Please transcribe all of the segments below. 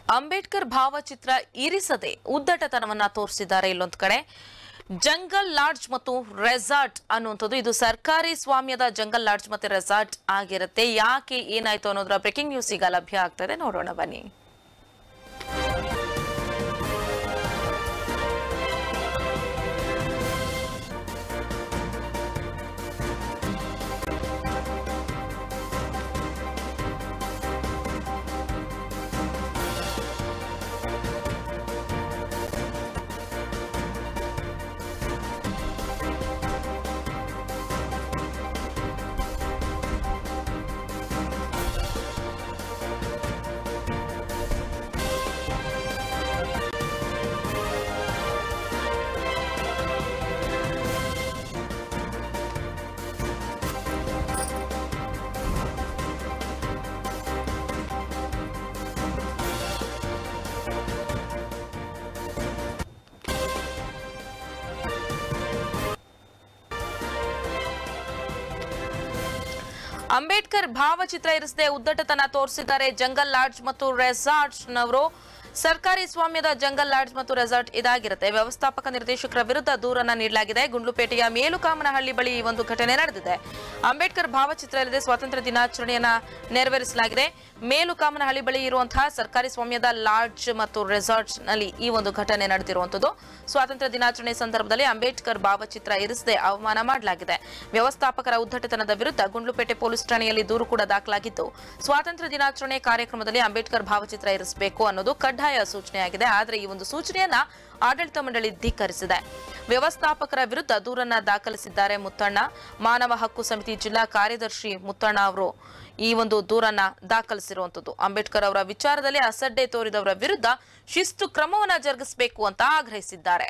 ಅಂಬೇಡ್ಕರ್ ಭಾವಚಿತ್ರ ಇರಿಸದೆ ಉದ್ದಟತನವನ್ನ ತೋರಿಸಿದ್ದಾರೆ ಇಲ್ಲೊಂದ್ ಕಡೆ ಜಂಗಲ್ ಲಾಡ್ಜ್ ಮತ್ತು ರೆಸಾರ್ಟ್ ಅನ್ನುವಂಥದ್ದು ಇದು ಸರ್ಕಾರಿ ಸ್ವಾಮ್ಯದ ಜಂಗಲ್ ಲಾಡ್ಜ್ ಮತ್ತೆ ರೆಸಾರ್ಟ್ ಆಗಿರುತ್ತೆ ಯಾಕೆ ಏನಾಯ್ತು ಅನ್ನೋದ್ರ ಬ್ರೇಕಿಂಗ್ ನ್ಯೂಸ್ ಈಗ ಲಭ್ಯ ಆಗ್ತಾ ಇದೆ ನೋಡೋಣ ಬನ್ನಿ ಅಂಬೇಡ್ಕರ್ ಭಾವಚಿತ್ರ ಇರಿಸದೆ ಉದ್ದಟತನ ತೋರಿಸಿದ್ದಾರೆ ಜಂಗಲ್ ಲಾಡ್ಜ್ ಮತ್ತು ರೆಸಾರ್ಟ್ನವರು ಸರ್ಕಾರಿ ಸ್ವಾಮ್ಯದ ಜಂಗಲ್ ಲಾಡ್ಜ್ ಮತ್ತು ರೆಸಾರ್ಟ್ ಇದಾಗಿರುತ್ತೆ ವ್ಯವಸ್ಥಾಪಕ ನಿರ್ದೇಶಕರ ವಿರುದ್ಧ ದೂರನ್ನ ನೀಡಲಾಗಿದೆ ಗುಂಡ್ಲುಪೇಟೆಯ ಮೇಲುಕಾಮನಹಳ್ಳಿ ಬಳಿ ಈ ಒಂದು ಘಟನೆ ನಡೆದಿದೆ ಅಂಬೇಡ್ಕರ್ ಭಾವಚಿತ್ರ ಇಲ್ಲದೆ ಸ್ವಾತಂತ್ರ್ಯ ದಿನಾಚರಣೆಯನ್ನ ನೆರವೇರಿಸಲಾಗಿದೆ ಮೇಲುಕಾಮನಹಳ್ಳಿ ಬಳಿ ಇರುವಂತಹ ಸರ್ಕಾರಿ ಸ್ವಾಮ್ಯದ ಲಾಡ್ಜ್ ಮತ್ತು ರೆಸಾರ್ಟ್ ನಲ್ಲಿ ಈ ಒಂದು ಘಟನೆ ನಡೆದಿರುವಂತದ್ದು ಸ್ವಾತಂತ್ರ್ಯ ದಿನಾಚರಣೆ ಸಂದರ್ಭದಲ್ಲಿ ಅಂಬೇಡ್ಕರ್ ಭಾವಚಿತ್ರ ಇರಿಸದೆ ಅವಮಾನ ಮಾಡಲಾಗಿದೆ ವ್ಯವಸ್ಥಾಪಕರ ಉದ್ದಟತನದ ವಿರುದ್ಧ ಗುಂಡ್ಲುಪೇಟೆ ಪೊಲೀಸ್ ಠಾಣೆಯಲ್ಲಿ ದೂರು ಕೂಡ ದಾಖಲಾಗಿದ್ದು ಸ್ವಾತಂತ್ರ್ಯ ದಿನಾಚರಣೆ ಕಾರ್ಯಕ್ರಮದಲ್ಲಿ ಅಂಬೇಡ್ಕರ್ ಭಾವಚಿತ್ರ ಇರಿಸಬೇಕು ಅನ್ನೋದು ಕಡ್ಡಾಯ ಸೂಚನೆಯಾಗಿದೆ ಆದರೆ ಈ ಒಂದು ಸೂಚನೆಯನ್ನ ಆಡಳಿತ ಮಂಡಳಿ ಧಿಕ್ಕರಿಸಿದೆ ವ್ಯವಸ್ಥಾಪಕರ ವಿರುದ್ಧ ದೂರನ್ನ ದಾಖಲಿಸಿದ್ದಾರೆ ಮುತ್ತಣ್ಣ ಮಾನವ ಹಕ್ಕು ಸಮಿತಿ ಜಿಲ್ಲಾ ಕಾರ್ಯದರ್ಶಿ ಮುತ್ತಣ್ಣ ಅವರು ಈ ಒಂದು ದೂರನ್ನ ದಾಖಲಿಸಿರುವಂತದ್ದು ಅಂಬೇಡ್ಕರ್ ಅವರ ವಿಚಾರದಲ್ಲಿ ಅಸಡ್ಡೆ ತೋರಿದವರ ವಿರುದ್ಧ ಶಿಸ್ತು ಕ್ರಮವನ್ನ ಜರುಗಿಸಬೇಕು ಅಂತ ಆಗ್ರಹಿಸಿದ್ದಾರೆ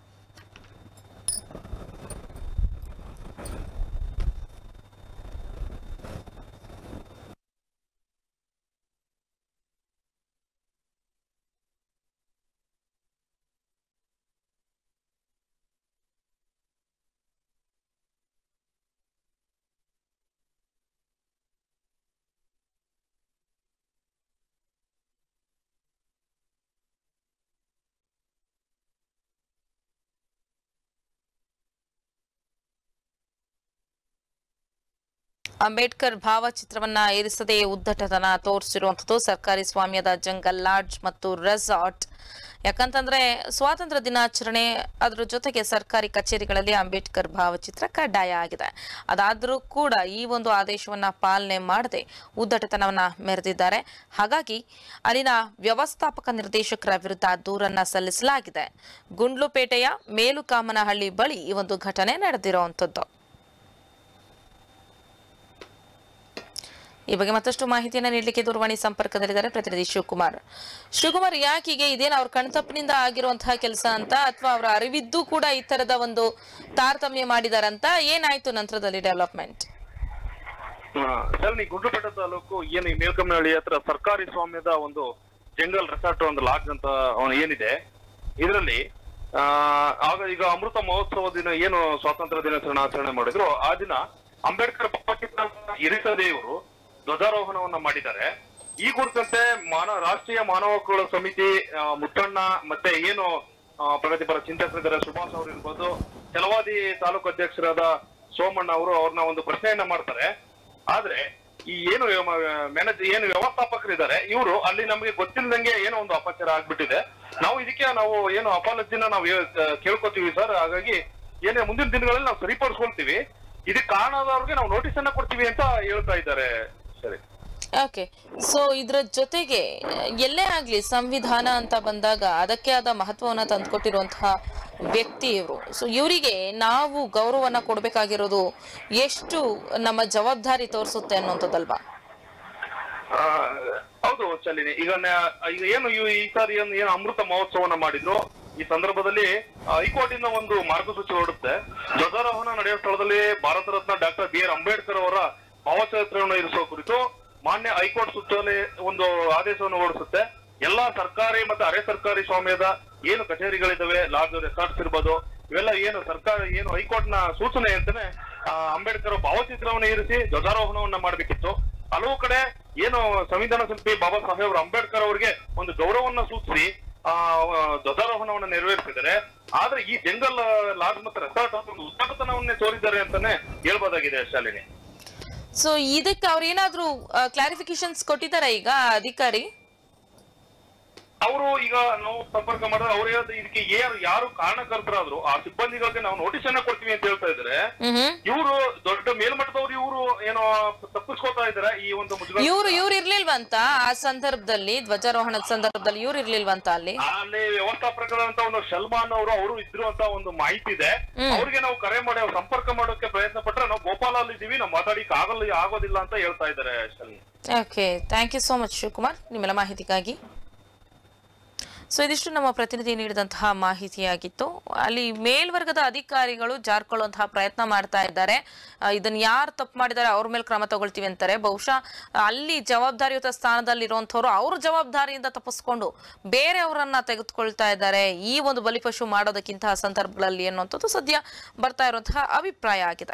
ಅಂಬೇಡ್ಕರ್ ಭಾವಚಿತ್ರವನ್ನ ಇರಿಸದೆ ಉದ್ದಟತನ ತೋರಿಸಿರುವಂತದ್ದು ಸರ್ಕಾರಿ ಸ್ವಾಮ್ಯದ ಜಂಗಲ್ ಲಾಡ್ಜ್ ಮತ್ತು ರೆಸಾರ್ಟ್ ಯಾಕಂತಂದ್ರೆ ಸ್ವಾತಂತ್ರ್ಯ ದಿನಾಚರಣೆ ಅದ್ರ ಜೊತೆಗೆ ಸರ್ಕಾರಿ ಕಚೇರಿಗಳಲ್ಲಿ ಅಂಬೇಡ್ಕರ್ ಭಾವಚಿತ್ರ ಕಡ್ಡಾಯ ಆಗಿದೆ ಅದಾದ್ರೂ ಕೂಡ ಈ ಒಂದು ಆದೇಶವನ್ನ ಪಾಲನೆ ಮಾಡದೆ ಉದ್ದಟತನವನ್ನ ಮೆರೆದಿದ್ದಾರೆ ಹಾಗಾಗಿ ಅಲ್ಲಿನ ವ್ಯವಸ್ಥಾಪಕ ನಿರ್ದೇಶಕರ ವಿರುದ್ಧ ದೂರನ್ನ ಸಲ್ಲಿಸಲಾಗಿದೆ ಗುಂಡ್ಲುಪೇಟೆಯ ಮೇಲುಕಾಮನಹಳ್ಳಿ ಬಳಿ ಈ ಒಂದು ಘಟನೆ ನಡೆದಿರುವಂತದ್ದು ಈ ಬಗ್ಗೆ ಮತ್ತಷ್ಟು ಮಾಹಿತಿಯನ್ನ ನೀಡಲಿಕ್ಕೆ ದೂರವಾಣಿ ಸಂಪರ್ಕದಲ್ಲಿದ್ದಾರೆ ಪ್ರತಿನಿಧಿ ಶಿವಕುಮಾರ್ ಶಿವಕುಮಾರ್ ಯಾಕೀಗೆ ಇದೇನು ಅವ್ರ ಕಣ್ತಪ್ಪಿನಿಂದ ಆಗಿರುವಂತಹ ಕೆಲಸ ಅಂತ ಅಥವಾ ಅವರ ಅರಿವಿದ್ದು ಕೂಡ ಈ ತರದ ಒಂದು ತಾರತಮ್ಯ ಮಾಡಿದಾರಂತ ಏನಾಯ್ತು ನಂತರದಲ್ಲಿ ಡೆವಲಪ್ಮೆಂಟ್ ಸರ್ ಗುಂಡ್ಲುಪೇಟೆ ತಾಲೂಕು ಏನು ಈ ಮೇಲ್ಕಮ್ಮನಹಳ್ಳಿ ಹತ್ರ ಸರ್ಕಾರಿ ಸ್ವಾಮ್ಯದ ಒಂದು ಜಂಗಲ್ ರೆಸಾರ್ಟ್ ಒಂದು ಲಾಡ್ಜ್ ಅಂತ ಅವನು ಏನಿದೆ ಇದರಲ್ಲಿ ಆ ಆಗ ಈಗ ಅಮೃತ ಮಹೋತ್ಸವ ದಿನ ಏನು ಸ್ವಾತಂತ್ರ್ಯ ದಿನಾಚರಣೆ ಆಚರಣೆ ಮಾಡಿದ್ರು ಆ ದಿನ ಅಂಬೇಡ್ಕರ್ ಭಾವಚಿತ್ರ ಇರಿಸದೆ ಇವರು ಧ್ವಜಾರೋಹಣವನ್ನ ಮಾಡಿದ್ದಾರೆ ಈ ಕುರಿತಂತೆ ಮಾನವ ರಾಷ್ಟ್ರೀಯ ಮಾನವ ಹಕ್ಕುಗಳ ಸಮಿತಿ ಆ, ಮುತ್ತಣ್ಣ ಮತ್ತೆ ಏನು ಆ, ಪ್ರಗತಿಪರ ಚಿಂತಕರಿದ್ದಾರೆ ಸುಭಾಷ್ ಅವರು ಇರ್ಬೋದು ಕೆಲವಾದಿ ತಾಲೂಕು ಅಧ್ಯಕ್ಷರಾದ ಸೋಮಣ್ಣ ಅವರು ಅವ್ರನ್ನ ಒಂದು ಪ್ರಶ್ನೆಯನ್ನ ಮಾಡ್ತಾರೆ ಆದ್ರೆ ಈ ಏನು ಮ್ಯಾನೇಜ್ ಏನು ವ್ಯವಸ್ಥಾಪಕರಿದ್ದಾರೆ ಇವರು ಅಲ್ಲಿ ನಮಗೆ ಗೊತ್ತಿಲ್ಲದಂಗೆ ಏನೋ ಒಂದು ಅಪಚಾರ ಆಗ್ಬಿಟ್ಟಿದೆ ನಾವು ಇದಕ್ಕೆ ನಾವು ಏನು ಅಪಾಲಜಿನ ನಾವು ಏ- ಕೇಳ್ಕೊತೀವಿ ಸರ್ ಹಾಗಾಗಿ ಏನೇ ಮುಂದಿನ ದಿನಗಳಲ್ಲಿ ನಾವು ಸರಿಪಡಿಸ್ಕೊಳ್ತೀವಿ ಇದಕ್ಕೆ ಕಾರಣದವ್ರಿಗೆ ನಾವು ನೋಟಿಸ್ ಅನ್ನ ಕೊಡ್ತೀವಿ ಅಂತ ಹೇಳ್ತಾ ಇದ್ದಾರೆ ಸರಿ ಓಕೆ ಸೊ ಇದ್ರ ಜೊತೆಗೆ ಎಲ್ಲೇ ಆಗ್ಲಿ ಸಂವಿಧಾನ ಅಂತ ಬಂದಾಗ ಅದಕ್ಕೆ ಆದ ಮಹತ್ವವನ್ನ ತಂದುಕೊಟ್ಟಿರುವಂತಹ ವ್ಯಕ್ತಿ ಇವರು ಸೊ ಇವರಿಗೆ ನಾವು ಗೌರವನ ಕೊಡ್ಬೇಕಾಗಿರೋದು ಎಷ್ಟು ನಮ್ಮ ಜವಾಬ್ದಾರಿ ತೋರಿಸುತ್ತೆ ಅನ್ನುವಂಥದ್ದಲ್ವಾ ಆ, ಹೌದು ಚಲಿನಿ ಈಗ ನ- ಈಗ ಏನು ಇವ್- ಈ ಸಾರಿ ಏನು ಏನು ಅಮೃತ ಮಹೋತ್ಸವನ ಮಾಡಿದ್ರು ಈ ಸಂದರ್ಭದಲ್ಲಿ ಆ, ಹೈಕೋರ್ಟ್ ಇಂದ ಒಂದು ಮಾರ್ಗಸೂಚಿ ಹೊರಡುತ್ತೆ ಧ್ವಜಾರೋಹಣ ನಡೆಯುವ ಸ್ಥಳದಲ್ಲಿ Bharat Ratna doctor B R Ambedkar ಅವರ ಭಾವಚಿತ್ರವನ್ನು ಇರಿಸುವ ಕುರಿತು ಮಾನ್ಯ ಹೈಕೋರ್ಟ್ ಸುತ್ತೋಲೆ ಒಂದು ಆದೇಶವನ್ನು ಹೊರಡಿಸುತ್ತೆ ಎಲ್ಲಾ ಸರ್ಕಾರಿ ಮತ್ತೆ ಅರೆ ಸರ್ಕಾರಿ ಸ್ವಾಮ್ಯದ ಏನು ಕಚೇರಿಗಳಿದಾವೆ ಲಾಡ್ಜ್ ರೆಸಾರ್ಟ್ಸ್ ಇರ್ಬೋದು ಇವೆಲ್ಲ ಏನು ಸರ್ಕಾರ ಏನು ಹೈಕೋರ್ಟ್ ನ ಸೂಚನೆ ಅಂತಾನೆ ಆ, ಅಂಬೇಡ್ಕರ್ ಭಾವಚಿತ್ರವನ್ನು ಇರಿಸಿ ಧ್ವಜಾರೋಹಣವನ್ನ ಮಾಡಬೇಕಿತ್ತು ಹಲವು ಕಡೆ ಏನು ಸಂವಿಧಾನ ಶಿಲ್ಪಿ ಬಾಬಾ ಸಾಹೇಬ್ ಅಂಬೇಡ್ಕರ್ ಅವರಿಗೆ ಒಂದು ಗೌರವವನ್ನ ಸೂಚಿಸಿ ಆ ಧ್ವಜಾರೋಹಣವನ್ನ ನೆರವೇರಿಸಿದ್ದಾರೆ ಆದ್ರೆ ಈ ಜಂಗಲ್ ಲಾಡ್ಜ್ ಮತ್ತೆ ರೆಸಾರ್ಟ್ ಅಂತ ಒಂದು ಉತ್ತಮತನವನ್ನೇ ತೋರಿದ್ದಾರೆ ಅಂತಾನೆ ಹೇಳ್ಬೋದಾಗಿದೆ ಶಾಲಿನಿ ಸೊ ಇದಕ್ಕೆ ಅವ್ರು ಏನಾದ್ರೂ ಕ್ಲಾರಿಫಿಕೇಶನ್ಸ್ ಕೊಟ್ಟಿದಾರ ಈಗ ಅಧಿಕಾರಿ ಅವರು ಈಗ ನಾವು ಸಂಪರ್ಕ ಮಾಡಿದ್ರೆ ಅವ್ರು ಹೇಳಿದ್ರೆ ಇದಕ್ಕೆ ಯಾರು ಯಾರು ಕಾರಣಕರ್ತರಾದ್ರು ಆ ಸಿಬ್ಬಂದಿಗಳಿಗೆ ನಾವು ನೋಟಿಸ್ ಅನ್ನ ಕೊಡ್ತೀವಿ ಅಂತ ಹೇಳ್ತಾ ಇದ್ದಾರೆ ಹ್ಮ್ ಇವರು ದೊಡ್ಡ ಮೇಲ್ಮಟ್ಟದವ್ರು ಇವರು ಏನೋ ತಪ್ಪಿಸ್ಕೋತಾ ಇದಾರೆ ಈ ಒಂದು ಮುಜುಗರ ಇವ್ರು ಇವ್ರು ಇರ್ಲಿಲ್ವಂತ ಆ ಸಂದರ್ಭದಲ್ಲಿ ಧ್ವಜಾರೋಹಣದ ಸಂದರ್ಭದಲ್ಲಿ ಇವ್ರು ಇರ್ಲಿಲ್ವಂತ ಅಲ್ಲಿ ಅಲ್ಲಿ ವ್ಯವಸ್ಥಾಪಕರಂತ ಒಂದು ಸಲ್ಮಾನ್ ಅವರು ಅವರು ಇದ್ರು ಅಂತ ಒಂದು ಮಾಹಿತಿ ಇದೆ ಅವ್ರಿಗೆ ನಾವು ಕರೆ ಮಾಡಿ ಅವ್ರು ಸಂಪರ್ಕ ಮಾಡೋಕೆ ಪ್ರಯತ್ನ ಪಟ್ರೆ ನಾವು ಗೋಪಾಲ ಅಲ್ಲಿ ಇದೀವಿ ನಾವು ಮಾತಾಡಿಕ್ ಆಗಲ್ಲ ಆಗೋದಿಲ್ಲ ಅಂತ ಹೇಳ್ತಾ ಇದ್ದಾರೆ Shalini okay thank you so much Shivakumar ನಿಮ್ಮೆಲ್ಲ ಮಾಹಿತಿಗಾಗಿ ಸೊ ಇದಿಷ್ಟು ನಮ್ಮ ಪ್ರತಿನಿಧಿ ನೀಡಿದಂತಹ ಮಾಹಿತಿಯಾಗಿತ್ತು ಅಲ್ಲಿ ಮೇಲ್ವರ್ಗದ ಅಧಿಕಾರಿಗಳು ಜಾರ್ಕೊಳ್ಳುವಂತಹ ಪ್ರಯತ್ನ ಮಾಡ್ತಾ ಇದ್ದಾರೆ ಆ, ಇದನ್ನ ಯಾರು ತಪ್ಪು ಮಾಡಿದ್ದಾರೆ ಅವ್ರ ಮೇಲೆ ಕ್ರಮ ತಗೊಳ್ತೀವಿ ಅಂತಾರೆ ಬಹುಶಃ ಅಲ್ಲಿ ಜವಾಬ್ದಾರಿಯುತ ಸ್ಥಾನದಲ್ಲಿ ಇರುವಂತವ್ರು ಅವ್ರ ಜವಾಬ್ದಾರಿಯಿಂದ ತಪ್ಪಿಸ್ಕೊಂಡು ಬೇರೆಯವರನ್ನ ತೆಗೆದುಕೊಳ್ತಾ ಇದ್ದಾರೆ ಈ ಒಂದು ಬಲಿಪಶು ಮಾಡೋದಕ್ಕಿಂತಹ ಸಂದರ್ಭಗಳಲ್ಲಿ ಅನ್ನುವಂಥದ್ದು ಸದ್ಯ ಬರ್ತಾ ಇರುವಂತಹ ಅಭಿಪ್ರಾಯ ಆಗಿದೆ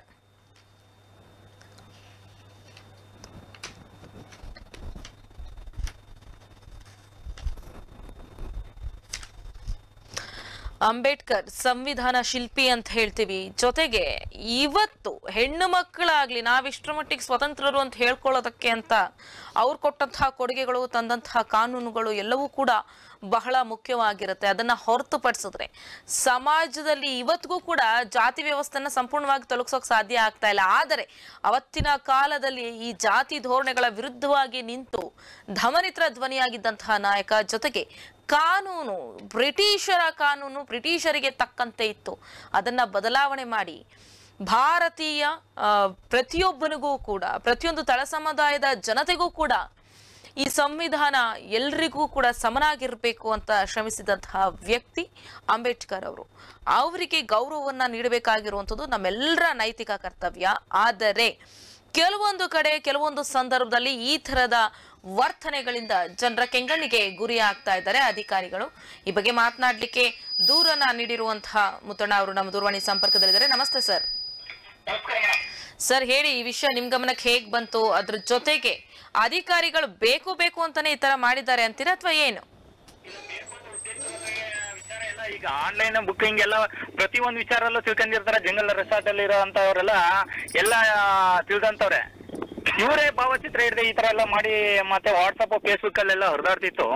ಅಂಬೇಡ್ಕರ್ ಸಂವಿಧಾನ ಶಿಲ್ಪಿ ಅಂತ ಹೇಳ್ತೀವಿ ಜೊತೆಗೆ ಇವತ್ತು ಹೆಣ್ಣು ಮಕ್ಕಳಾಗ್ಲಿ ನಾವಿಷ್ಟರ ಮಟ್ಟಿಗೆ ಸ್ವತಂತ್ರರು ಅಂತ ಹೇಳ್ಕೊಳ್ಳೋದಕ್ಕೆ ಅಂತ ಅವ್ರು ಕೊಟ್ಟಂತಹ ಕೊಡುಗೆಗಳು ತಂದಂತಹ ಕಾನೂನುಗಳು ಎಲ್ಲವೂ ಕೂಡ ಬಹಳ ಮುಖ್ಯವಾಗಿರುತ್ತೆ ಅದನ್ನ ಹೊರತುಪಡಿಸಿದ್ರೆ ಸಮಾಜದಲ್ಲಿ ಇವತ್ತಿಗೂ ಕೂಡ ಜಾತಿ ವ್ಯವಸ್ಥೆನ ಸಂಪೂರ್ಣವಾಗಿ ತೊಲಗಿಸೋಕೆ ಸಾಧ್ಯ ಆಗ್ತಾ ಇಲ್ಲ ಆದರೆ ಅವತ್ತಿನ ಕಾಲದಲ್ಲಿ ಈ ಜಾತಿ ಧೋರಣೆಗಳ ವಿರುದ್ಧವಾಗಿ ನಿಂತು ಧಮನಿತ್ರ ಧ್ವನಿಯಾಗಿದ್ದಂತಹ ನಾಯಕ ಜೊತೆಗೆ ಕಾನೂನು ಬ್ರಿಟಿಷರ ಕಾನೂನು ಬ್ರಿಟಿಷರಿಗೆ ತಕ್ಕಂತೆ ಇತ್ತು ಅದನ್ನ ಬದಲಾವಣೆ ಮಾಡಿ ಭಾರತೀಯ ಆ, ಪ್ರತಿಯೊಬ್ಬನಿಗೂ ಕೂಡ ಪ್ರತಿಯೊಂದು ತಳ ಸಮುದಾಯದ ಜನತೆಗೂ ಕೂಡ ಈ ಸಂವಿಧಾನ ಎಲ್ರಿಗೂ ಕೂಡ ಸಮನಾಗಿರ್ಬೇಕು ಅಂತ ಶ್ರಮಿಸಿದಂತಹ ವ್ಯಕ್ತಿ ಅಂಬೇಡ್ಕರ್ ಅವರು ಅವರಿಗೆ ಗೌರವವನ್ನ ನೀಡಬೇಕಾಗಿರುವಂಥದ್ದು ನಮ್ಮೆಲ್ಲರ ನೈತಿಕ ಕರ್ತವ್ಯ ಆದರೆ ಕೆಲವೊಂದು ಕಡೆ ಕೆಲವೊಂದು ಸಂದರ್ಭದಲ್ಲಿ ಈ ತರದ ವರ್ತನೆಗಳಿಂದ ಜನರ ಕೆಂಗಣ್ಣಿಗೆ ಗುರಿ ಆಗ್ತಾ ಇದ್ದಾರೆ ಅಧಿಕಾರಿಗಳು ಈ ಬಗ್ಗೆ ಮಾತನಾಡ್ಲಿಕ್ಕೆ ದೂರನ್ನ ನೀಡಿರುವಂತಹ ಮುತ್ತಣ್ಣ ಅವರು ನಮ್ಮ ದೂರವಾಣಿ ಸಂಪರ್ಕದಲ್ಲಿದ್ದಾರೆ ನಮಸ್ತೆ ಸರ್ ಸರ್ ಹೇಳಿ ಈ ವಿಷಯ ನಿಮ್ ಗಮನಕ್ಕೆ ಹೇಗ್ ಬಂತು ಅದ್ರ ಜೊತೆಗೆ ಅಧಿಕಾರಿಗಳು ಬೇಕು ಬೇಕು ಅಂತಾನೆ ಈ ತರ ಮಾಡಿದ್ದಾರೆ ಅಂತೀರಾ ಅಥವಾ ಏನು ವಿಚಾರ ಎಲ್ಲ ಈಗ ಆನ್ಲೈನ್ ಬುಕಿಂಗ್ ಎಲ್ಲ ಪ್ರತಿ ಒಂದು ವಿಚಾರಲ್ಲೂ ತಿಳ್ಕೊಂಡಿರ್ತಾರೆ ಜಂಗಲ್ ರೆಸಾರ್ಟ್ ಅಲ್ಲಿ ಇರೋಂತವ್ರೆಲ್ಲ ಎಲ್ಲ ತಿಳ್ದಂತವ್ರೆ ಇವರೇ ಭಾವಚಿತ್ರ ಹಿಡ್ದೆ ಈ ತರ ಎಲ್ಲ ಮಾಡಿ ಮತ್ತೆ ವಾಟ್ಸಪ್ ಫೇಸ್ಬುಕ್ ಅಲ್ಲೆಲ್ಲ ಹರಿದಾಡ್ತಿತ್ತು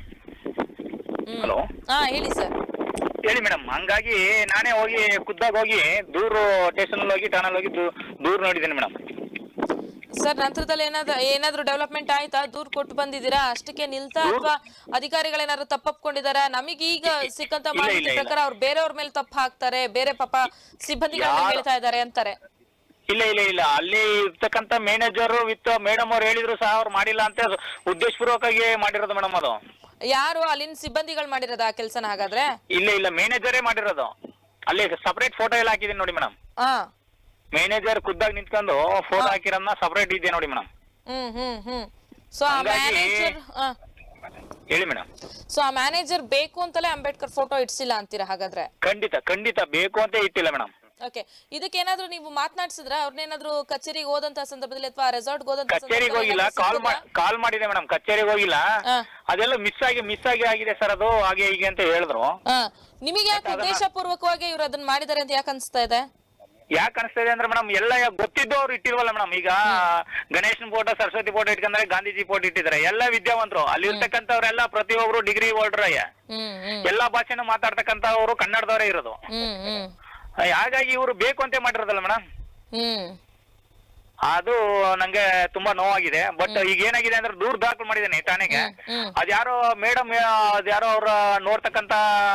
ಹಲೋ ಹಾ ಹೇಳಿ ಸರ್ ಹೇಳಿ ಮೇಡಮ್ ಹಂಗಾಗಿ ನಾನೇ ಹೋಗಿ ಖುದ್ದಾಗಿ ಹೋಗಿ ದೂರು ಸ್ಟೇಷನ್ ಹೋಗಿ ಠಾಣಲ್ ಹೋಗಿ ದೂ- ದೂರು ನೋಡಿದ್ದೀನಿ ಮೇಡಮ್ ಸರ್ ನಂತರದಲ್ಲಿ ಏನಾದ್ರು ಏನಾದ್ರು ಡೆವಲಪ್ಮೆಂಟ್ ಆಯ್ತಾ ದೂರ್ ಕೊಟ್ಟು ಬಂದಿದ್ದೀರಾ ಅಷ್ಟಕ್ಕೆ ನಿಲ್ತಾ ಅಥವಾ ಅಧಿಕಾರಿಗಳೇನಾದ್ರು ತಪ್ಪಪ್ಕೊಂಡಿದಾರ ನಮಗೆ ಈಗ ಸಿಕ್ಕಂತ ಇಲ್ಲ, ಮಾಹಿತಿ ಇಲ್ಲ, ಇಲ್ಲ. ಪ್ರಕಾರ ಅವ್ರು ಬೇರೆಯವ್ರ ಮೇಲೆ ತಪ್ಪು ಹಾಕ್ತಾರೆ ಬೇರೆ ಪಾಪ ಸಿಬ್ಬಂದಿಗಳ ಮೇಲೆ ಯಾರು- ಹೇಳ್ತಾ ಇದ್ದಾರೆ ಅಂತಾರೆ ಇಲ್ಲ ಇಲ್ಲ ಇಲ್ಲ ಅಲ್ಲಿ ಇರ್ತಕ್ಕಂಥ ಮ್ಯಾನೇಜರ್ ವಿತ್ ಮೇಡಮ್ ಅವ್ರು ಹೇಳಿದ್ರು ಸಹ ಅವ್ರು ಮಾಡಿಲ್ಲ ಅಂತ ಉದ್ದೇಶಪೂರ್ವಕವಾಗಿ ಮಾಡಿರೋದು ಮೇಡಮ್ ಅದು ಯಾರು ಅಲ್ಲಿನ ಸಿಬ್ಬಂದಿಗಳು ಮಾಡಿರೋದ ಆ ಕೆಲ್ಸನ ಹಾಗಾದ್ರೆ ಇಲ್ಲ ಇಲ್ಲ ಮ್ಯಾನೇಜರೇ ಮಾಡಿರೋದು ಅಲ್ಲಿ ಸಪರೇಟ್ ಫೋಟೋ ಎಲ್ಲ ಹಾಕಿದೀನಿ ನೋಡಿ ಮೇಡಮ್ ಹಾ ಮ್ಯಾನೇಜರ್ ಖುದ್ದಾಗಿ ನಿಂತ್ಕೊಂಡು ಫೋಟೋ ಹಾಕಿರೋದನ್ನ ಸಪರೇಟ್ ಇದೆ ನೋಡಿ ಮೇಡಮ್ ಹ್ಮ್ ಹ್ಮ್ ಹ್ಮ್ ಸೊ ಆ ಹಂಗಾಗಿ- ಮ್ಯಾನೇಜರ್ ಹೇಳಿ ಮೇಡಮ್ ಸೊ ಆ ಮ್ಯಾನೇಜರ್ ಬೇಕು ಅಂತಲೇ ಅಂಬೇಡ್ಕರ್ ಫೋಟೋ ಇಡ್ಸಿಲ್ಲ ಅಂತೀರಾ ಹಾಗಾದ್ರೆ ಖಂಡಿತ ಖಂಡಿತ ಬೇಕು ಅಂತ ಇಟ್ಟಿಲ್ಲ ಮೇಡಮ್ ಓಕೆ ಇದಕ್ಕೇನಾದ್ರೂ ನೀವು ಮಾತನಾಡ್ಸಿದ್ರ ಅವ್ರನ್ನೇನಾದ್ರೂ ಕಚೇರಿಗೆ ಹೋದಂತ ಸಂದರ್ಭದಲ್ಲಿ ಅಥವಾ ರೆಸಾರ್ಟ್ ಹೋದಂತ ಕಚೇರಿಗೆ ಹೋಗಿಲ್ಲ ಕಾಲ್ ಕಾಲ್ ಮಾಡಿದೆ ಮೇಡಮ್ ಕಚೇರಿಗೆ ಹೋಗಿಲ್ಲ ಹಾ. ಅದೆಲ್ಲ ಮಿಸ್ ಆಗಿ ಮಿಸ್ ಆಗಿ ಆಗಿದೆ ಸರ್ ಅದು ಹಾಗೆ ಹೀಗೆ ಅಂತ ಹೇಳಿದ್ರು ನಿಮಗೆ ಯಾಕೆ ಉದ್ದೇಶ ಪೂರ್ವಕವಾಗಿ ಇವ್ರು ಅದನ್ನ ಮಾಡಿದ್ದಾರೆ ಅಂತ ಯಾಕೆ ಅನ್ಸ್ತಾ ಇದೆ ಯಾಕೆ ಅನಿಸ್ತಾ ಇದೆ ಅಂದ್ರೆ ಮೇಡಮ್ ಎಲ್ಲ ಗೊತ್ತಿದ್ದು ಅವ್ರು ಇಟ್ಟಿಲ್ವಲ್ಲ ಮೇಡಮ್ ಈಗ ಗಣೇಶನ್ ಫೋಟೋ ಸರಸ್ವತಿ ಫೋಟೋ ಇಟ್ಕೊಂಡ್ರೆ ಗಾಂಧೀಜಿ ಫೋಟೋ ಇಟ್ಟಿದ್ದಾರೆ ಎಲ್ಲ ವಿದ್ಯಾವಂತರು ಅಲ್ಲಿ ಇರ್ತಕ್ಕಂಥವ್ರೆಲ್ಲ ಪ್ರತಿಯೊಬ್ರು ಡಿಗ್ರಿ ಹೋಲ್ಡರ್ ಹ್ಮ್ ಹ್ಮ್ ಎಲ್ಲಾ ಭಾಷೆನೂ ಮಾತಾಡ್ತಕ್ಕಂಥವ್ರು ಕನ್ನಡದವರೇ ಇರೋದು ಹ್ಮ್ ಹ್ಮ್ ಹಾಗಾಗಿ ಇವರು ಬೇಕು ಅಂತ ಮಾಡಿರೋದಲ್ಲ ಮೇಡಮ್ ಹ್ಮ್ ಅದು ನಂಗೆ ತುಂಬಾ ನೋವಾಗಿದೆ ಬಟ್ ಈಗ ಏನಾಗಿದೆ ಅಂದ್ರೆ ದೂರ ದಾಖಲು ಮಾಡಿದ್ದೇನೆ ಠಾಣೆಗೆ ಹ್ಮ್. ಅದ್ಯಾರೋ ಮೇಡಮ್ ಅದ್ಯಾರೋ ಅವ್ರ ನೋಡ್ತಕ್ಕಂತ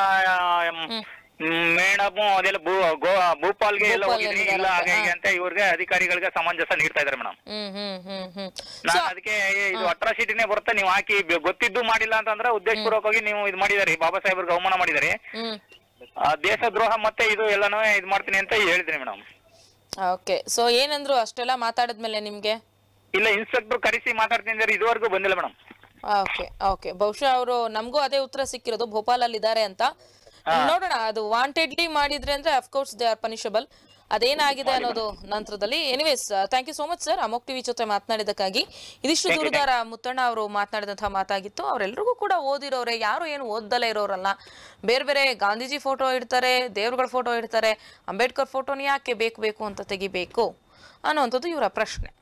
ಮೇಡಮ್ ಅದೆಲ್ಲ ಭೂ ಗೋ- ಭೂಪಾಲ್ಗೆ ಎಲ್ಲ ಭೂಪಾಲ್ ಹೋಗಿದ್ರಿ ಇದ್ದಾರೆ ಇಲ್ಲ ಅಂತ, ಹಾಗೆ ಹೀಗೆ ಅಂತ ಇವ್ರಿಗೆ ಅಧಿಕಾರಿಗಳಿಗೆ ಸಮಂಜಸ ನೀಡ್ತಾ ಇದಾರೆ ಮೇಡಮ್ ಹ್ಮ್ ಹ್ಮ್ ಹ್ಮ್ ಹ್ಮ್ ನಾನು ಅದಕ್ಕೆ ಇದು ಅಟ್ರಾಸಿಟಿನೇ ಬರುತ್ತೆ ನೀವು ಹಾಕಿ ಬೆ- ಗೊತ್ತಿದ್ದು ಮಾಡಿಲ್ಲ ಅಂತಂದ್ರೆ ಉದ್ದೇಶಪೂರ್ವಕವಾಗಿ ನೀವು ಇದು ಮಾಡಿದಾರೆ ಬಾಬಾ ಸಾಹೇಬ್ರಿಗೆ ಅವಮಾನ ಮಾಡಿದಾರೆ ಹ್ಮ್ ಆ, ದೇಶದ್ರೋಹ ಮತ್ತೆ ಇದು ಎಲ್ಲಾನು ಇದು ಮಾಡ್ತೀನಿ ಅಂತ ಹೇಳಿದ್ದೀನಿ ಮೇಡಮ್ ಓಕೆ ಸೊ ಏನಂದ್ರು ಅಷ್ಟೆಲ್ಲ ಮಾತಾಡಿದ್ಮೇಲೆ ನಿಮ್ಗೆ ಇಲ್ಲ ಇನ್ಸ್ಪೆಕ್ಟರ್ ಕರೆಸಿ ಮಾತಾಡ್ತೀನಿ ಅಂದ್ರೆ ಇದುವರೆಗೂ ಬಂದಿಲ್ಲ ಮೇಡಮ್ ಓಕೆ ಓಕೆ ಬಹುಶಃ ಅವರು ನಮಗೂ ಅದೇ ಉತ್ತರ ಸಿಕ್ಕಿರೋದು ಭೋಪಾಲ್ ಅಲ್ಲಿ ಇದ್ದಾರೆ ಅಂತ ನೋಡೋಣ ಅದು ವಾಂಟೆಡ್ಲಿ ಮಾಡಿದ್ರೆ ಅಂದ್ರೆ ಅಫ್ಕೋರ್ಸ್ ದೇ ಆರ್ ಪನಿಷಬಲ್ ಅದೇನಾಗಿದೆ ಅನ್ನೋದು ನಂತರದಲ್ಲಿ anyways thank you so much sir ಅಮೋಕ್ ಟಿವಿ ಜೊತೆ ಮಾತನಾಡಿದ್ದಕ್ಕಾಗಿ ಇದಿಷ್ಟು ದೂರದಾರ ಮುತ್ತಣ್ಣ ಅವರು ಮಾತನಾಡಿದಂತಹ ಮಾತಾಗಿತ್ತು ಅವರೆಲ್ಲರಿಗೂ ಕೂಡ ಓದಿರೋರೆ ಯಾರು ಏನು ಓದ್ದಲೇ ಇರೋರಲ್ಲ ಬೇರೆ ಬೇರೆ ಗಾಂಧೀಜಿ ಫೋಟೋ ಇಡ್ತಾರೆ ದೇವ್ರುಗಳ ಫೋಟೋ ಇಡ್ತಾರೆ ಅಂಬೇಡ್ಕರ್ ಫೋಟೋನ ಯಾಕೆ ಬೇಕು ಬೇಕು ಅಂತ ತೆಗಿಬೇಕು ಅನ್ನುವಂಥದ್ದು ಇವರ ಪ್ರಶ್ನೆ